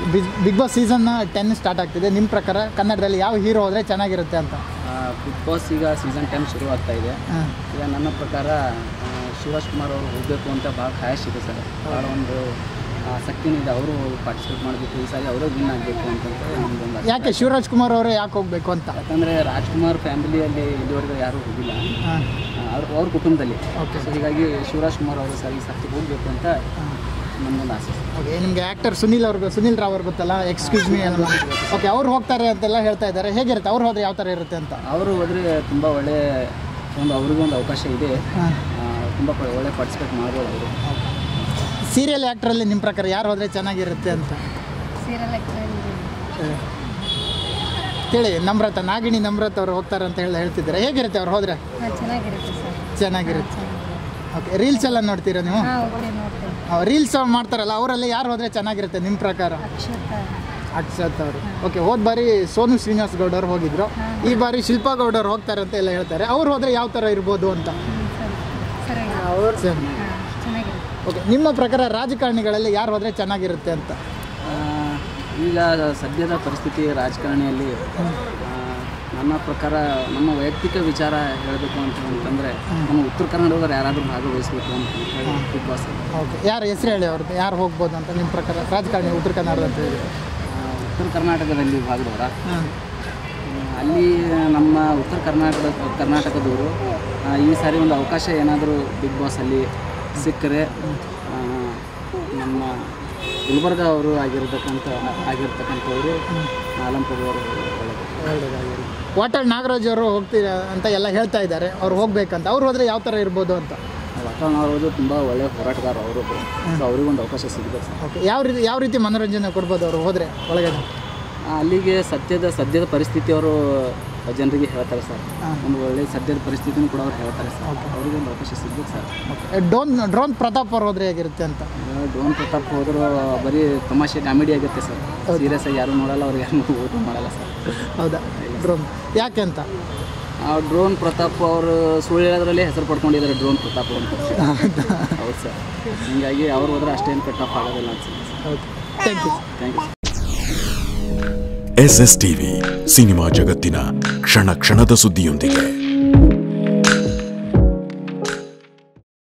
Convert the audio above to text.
Big Boss season ten start ಆಗ್ತಿದೆ ನಿಮ್ಮ ಪ್ರಕಾರ ಕನ್ನಡದಲ್ಲಿ ಯಾವ ಹೀರೋ ಹೋದರೆ ಚೆನ್ನಾಗಿರುತ್ತೆ ಅಂತ ಬಿಗ್ ಬಾಸ್ ಈಗ ಸೀಸನ್ ಟೆನ್ ಶುರು ಆಗ್ತಾ ಇದೆ ಹಾಂ ಈಗ ನನ್ನ ಪ್ರಕಾರ ಆ, ಶಿವರಾಜ್ ಕುಮಾರ್ ಅವರು ಹೋಗಬೇಕು ಅಂತ ಭಾಳ ಖಾಯಶ್ ಇದೆ ಸರ್ ಭಾಳ ಒಂದು ಆಸಕ್ತಿನೂ ಇದೆ ಅವರು ಪಾರ್ಟಿಸಿಪೇಟ್ ಮಾಡಬೇಕು ಈ ಸಾರಿ ಅವರೇ ವಿನ್ ಆಗಬೇಕು ಅಂತಂತ ನಮ್ದೊಂದು ಆಸೆ. ಯಾಕೆ ಶಿವರಾಜ್ ಕುಮಾರ್ ಅವರೇ ಯಾಕೆ ಹೋಗಬೇಕು ಅಂತ ಯಾಕಂದರೆ ರಾಜ್ಕುಮಾರ್ ಫ್ಯಾಮಿಲಿಯಲ್ಲಿ ಇಲ್ಲಿವರೆಗೂ ಯಾರೂ ಹೋಗಿಲ್ಲ ಹಾಂ ಅವ್ರ ಅವ್ರ ಕುಟುಂಬದಲ್ಲಿ Okay. ಸೊ ಹೀಗಾಗಿ ಶಿವರಾಜ್ ಕುಮಾರ್ ಅವರು ಸರಿ ಸರ್ತಿ ಹೋಗಬೇಕು ಅಂತ ನಮ್ಮದೊಂದು ಆಸೆ ಸರ್. ಓಕೆ ನಿಮಗೆ ಆ್ಯಕ್ಟರ್ ಸುನಿಲ್ ಅವ್ರಿಗೆ ಸುನಿಲ್ ರಾವ್ ಅವ್ರು ಗೊತ್ತಲ್ಲ ಎಕ್ಸ್ಕ್ಯೂಸ್ ಮೀ ಎಲ್ಲ ಓಕೆ ಅವ್ರು ಹೋಗ್ತಾರೆ ಅಂತೆಲ್ಲ ಹೇಳ್ತಾ ಇದ್ದಾರೆ ಹೇಗಿರುತ್ತೆ ಅವ್ರು ಹೋದ್ರೆ ಯಾವ ಥರ ಇರುತ್ತೆ ಅಂತ ಅವರು ಹೋದರೆ ತುಂಬ ಒಳ್ಳೆ ಒಂದು ಅವ್ರಿಗೂ ಒಂದು ಅವಕಾಶ ಇದೆ ಹಾಂ ತುಂಬ ಒಳ್ಳೆ ಪಾರ್ಟಿಸಿಪೇಟ್ ಮಾಡ್ಬೋದು ಅವರು ಸೀರಿಯಲ್ ಆ್ಯಕ್ಟ್ರಲ್ಲಿ ನಿಮ್ಮ ಪ್ರಕಾರ ಯಾರು ಹೋದರೆ ಚೆನ್ನಾಗಿರುತ್ತೆ ಅಂತ ಸೀರಿಯಲ್ ಕೇಳಿ ನಮ್ರತ ನಾಗಿಣಿ ನಮ್ರತ ಅವ್ರು ಹೋಗ್ತಾರೆ ಅಂತ ಹೇಳಿ ಹೇಳ್ತಿದ್ದಾರೆ ಹೇಗಿರುತ್ತೆ ಅವ್ರು ಹೋದರೆ ಚೆನ್ನಾಗಿರುತ್ತೆ ಸರ್ ಚೆನ್ನಾಗಿರುತ್ತೆ ಓಕೆ ರೀಲ್ಸ್ ಎಲ್ಲ ನೋಡ್ತೀರಾ ನೀವು ಹಾಂ ಒಬ್ಬರೇ ನೋಡ್ತೇವೆ ರೀಲ್ಸ್ ಮಾಡ್ತಾರಲ್ಲ ಅವರೆಲ್ಲ ಯಾರು ಹೋದರೆ ಚೆನ್ನಾಗಿರುತ್ತೆ ನಿಮ್ಮ ಪ್ರಕಾರ ಅಕ್ಷತ ಅಕ್ಷತ್ ಅವರು ಓಕೆ ಹೋದ ಬಾರಿ ಸೋನು ಶ್ರೀನಿವಾಸ್ ಗೌಡ ಅವ್ರು ಹೋಗಿದ್ರು ಈ ಬಾರಿ ಶಿಲ್ಪಾ ಗೌಡ ಅವ್ರು ಹೋಗ್ತಾರೆ ಅಂತ ಎಲ್ಲ ಹೇಳ್ತಾರೆ ಅವ್ರು ಹೋದರೆ ಯಾವ ಥರ ಇರ್ಬೋದು ಅಂತ ಸರಿ ಸರಿ ಹಾಂ ಚೆನ್ನಾಗಿರುತ್ತೆ ಓಕೆ ನಿಮ್ಮ ಪ್ರಕಾರ ರಾಜಕಾರಣಿಗಳಲ್ಲಿ ಯಾರು ಹೋದರೆ ಚೆನ್ನಾಗಿರುತ್ತೆ ಅಂತ ಆ, ಈಗ ಸದ್ಯದ ಪರಿಸ್ಥಿತಿ ರಾಜಕಾರಣಿಯಲ್ಲಿ ಆ, ನನ್ನ ಪ್ರಕಾರ ನಮ್ಮ ವೈಯಕ್ತಿಕ ವಿಚಾರ ಹೇಳಬೇಕು ಅಂತ ಅಂತಂದರೆ ನಮ್ಮ ಉತ್ತರ ಕನ್ನಡದವ್ರು ಯಾರಾದರೂ ಭಾಗವಹಿಸಬೇಕು ಅಂತ ಹೇಳಿ ಬಿಗ್ ಬಾಸ್ ಓಕೆ ಯಾರು ಹೆಸರು ಹೇಳಿ ಅವ್ರದ್ದು ಯಾರು ಹೋಗ್ಬೋದು ಅಂತ ನಿಮ್ಮ ಪ್ರಕಾರ ರಾಜಕಾರಣಿ ಉತ್ತರ ಕನ್ನಡ ಅಂತ ಹೇಳಿ ಉತ್ತರ ಕರ್ನಾಟಕದಲ್ಲಿ ಭಾಗದವರ ಹಾಂ ಅಲ್ಲಿ ನಮ್ಮ ಉತ್ತರ ಕರ್ನಾಟಕದ ಕರ್ನಾಟಕದವರು ಆ, ಈ ಸಾರಿ ಒಂದು ಅವಕಾಶ ಏನಾದರೂ ಬಿಗ್ ಬಾಸಲ್ಲಿ ಸಿಕ್ಕರೆ ಆ, ನಮ್ಮ ಗುಲ್ಬರ್ಗ ಅವರು ಆಗಿರತಕ್ಕಂಥ ಆಗಿರ್ತಕ್ಕಂಥವರು ಆಲಂಪುರ ಅವರು ಒಳ್ಳೆಯದು ವಾಟಾಳ್ ನಾಗರಾಜ್ ಅವರು ಹೋಗ್ತೀರಾ ಅಂತ ಎಲ್ಲ ಹೇಳ್ತಾ ಇದ್ದಾರೆ ಅವ್ರು ಹೋಗ್ಬೇಕಂತ ಅವ್ರು ಹೋದರೆ ಯಾವ ಥರ ಇರ್ಬೋದು ಅಂತ ವಾತಾವರಣ ಅವರು ತುಂಬ ಒಳ್ಳೆಯ ಹೋರಾಟಗಾರ ಅವರು ಸೊ ಅವರಿಗೊಂದು ಅವಕಾಶ ಸಿಗಬೇಕು ಸರ್ ಓಕೆ ಯಾವ ರೀತಿ ಯಾವ ರೀತಿ ಮನೋರಂಜನೆ ಕೊಡ್ಬೋದು ಅವರು ಹೋದರೆ ಒಳಗಡೆ ಆ, ಅಲ್ಲಿಗೆ ಸದ್ಯದ ಸದ್ಯದ ಪರಿಸ್ಥಿತಿ ಅವರು ಜನರಿಗೆ ಹೇಳ್ತಾರೆ ಸರ್ ಹಾಂ. ಒಂದು ಒಳ್ಳೆಯ ಸದ್ಯದ ಪರಿಸ್ಥಿತಿನೂ ಕೂಡ ಅವ್ರು ಹೇಳ್ತಾರೆ ಸರ್ ಅವರಿಗೊಂದು ಅವಕಾಶ ಸಿಗ್ಬೇಕು sir okay drone drone Pratap ಅವ್ರು ಹೋದರೆ ಹೇಗಿರುತ್ತೆ ಅಂತ ಡ್ರೋನ್ ಪ್ರತಾಪ್ ಹೋದರೂ ಬರೀ ತಮಾಷೆ ಕಾಮಿಡಿ ಆಗುತ್ತೆ ಸರ್ ಸೀರಿಯಸ್ ಆಗಿ ಯಾರು ನೋಡಲ್ಲ ಅವ್ರಿಗೆ ಯಾರು ಊಟ ಮಾಡಲ್ಲ ಸರ್ ಹೌದಾ ಡ್ರೋನ್ ಯಾಕೆ ಅಂತ ಆ ಡ್ರೋನ್ ಪ್ರತಾಪ್ ಅವರು ಸುಳ್ಳು ಹೇಳೋದ್ರಲ್ಲೇ ಹೆಸರು ಪಡ್ಕೊಂಡಿದ್ದಾರೆ ಡ್ರೋನ್ ಪ್ರತಾಪ್ ಅಂತ ಹೌದು ಸರ್ ಹೀಗಾಗಿ ಅವ್ರು ಹೋದ್ರೆ ಅಷ್ಟೇನು ಕಟ್ ಆಫ್ ಆಗೋದಿಲ್ಲ ಅನ್ಸುತ್ತೆ sir okay thank you thank you sir S S TV cinema ಜಗತ್ತಿನ ಕ್ಷಣ ಕ್ಷಣದ ಸುದ್ದಿಯೊಂದಿಗೆ